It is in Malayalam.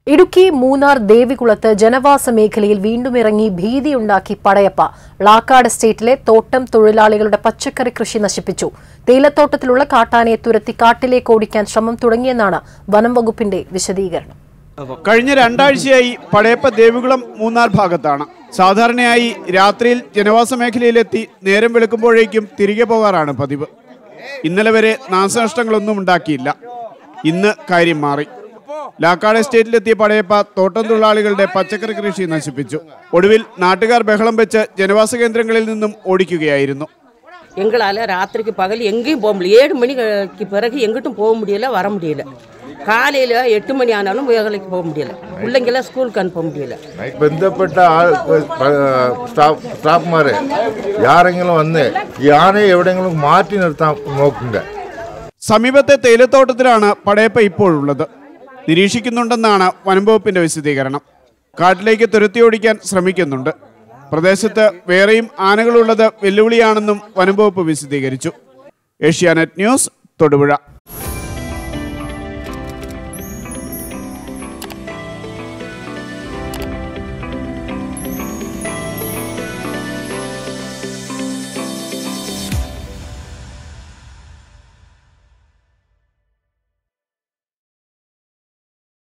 ഇടുക്കി മൂന്നാർ ദേവികുളത്ത് ജനവാസ മേഖലയിൽ വീണ്ടും ഇറങ്ങി ഭീതിയുണ്ടാക്കി പടയപ്പ ളാക്കാട് എസ്റ്റേറ്റിലെ തോട്ടം തൊഴിലാളികളുടെ പച്ചക്കറി കൃഷി നശിപ്പിച്ചു തേയിലത്തോട്ടത്തിലുള്ള കാട്ടാനയെ തുരത്തി കാട്ടിലേക്ക് ഓടിക്കാൻ ശ്രമം തുടങ്ങിയെന്നാണ് വനം വകുപ്പിന്റെ വിശദീകരണം കഴിഞ്ഞ രണ്ടാഴ്ചയായി പടയപ്പ ദേവികുളം മൂന്നാർ ഭാഗത്താണ് സാധാരണയായി രാത്രിയിൽ ജനവാസ മേഖലയിലെത്തി നേരം വെളുക്കുമ്പോഴേക്കും തിരികെ പോകാറാണ് പതിവ് ഇന്നലെ വരെ നാശനഷ്ടങ്ങളൊന്നും ഉണ്ടാക്കിയില്ല ഇന്ന് കാര്യം മാറി ലാക്കാട് എസ്റ്റേറ്റിലെത്തിയ പടയപ്പ തോട്ടം തൊഴിലാളികളുടെ പച്ചക്കറി കൃഷി നശിപ്പിച്ചു ഒടുവിൽ നാട്ടുകാർ ബഹളം വെച്ച് ജനവാസ കേന്ദ്രങ്ങളിൽ നിന്നും ஓடிക്കുകയായിരുന്നു எங்களால் ராத்திரிக்கு பகல் எங்கேயும் போக முடியல ஏழு மணிக்கு பிறகு எங்கிட்டும் போக முடியல வர முடியல காலையில் எட்டு மணி ஆனாலும் வேலைக்கு போக முடியல பிள்ளைங்கெல்லாம் ஸ்கூலுக்கு அனுப்ப முடியல ബന്ധപ്പെട്ട ആൾ സ്റ്റാഫ് സ്റ്റാഫ്മാരെ ആരെങ്കിലും വന്ന് ഈ ആനയെ എവിടെയെങ്കിലും മാറ്റി നിർത്താൻ നോക്കുക സമീപത്തെ തേയിലത്തോട്ടത്തിലാണ് പടയപ്പ ഇപ്പോഴുള്ളത് നിരീക്ഷിക്കുന്നുണ്ടെന്നാണ് വനംവകുപ്പിന്റെ വിശദീകരണം കാട്ടിലേക്ക് തുരത്തി ഓടിക്കാൻ ശ്രമിക്കുന്നുണ്ട് പ്രദേശത്ത് വേറെയും ആനകളുള്ളത് വെല്ലുവിളിയാണെന്നും വനംവകുപ്പ് വിശദീകരിച്ചു ഏഷ്യാനെറ്റ് ന്യൂസ് തൊടുപുഴ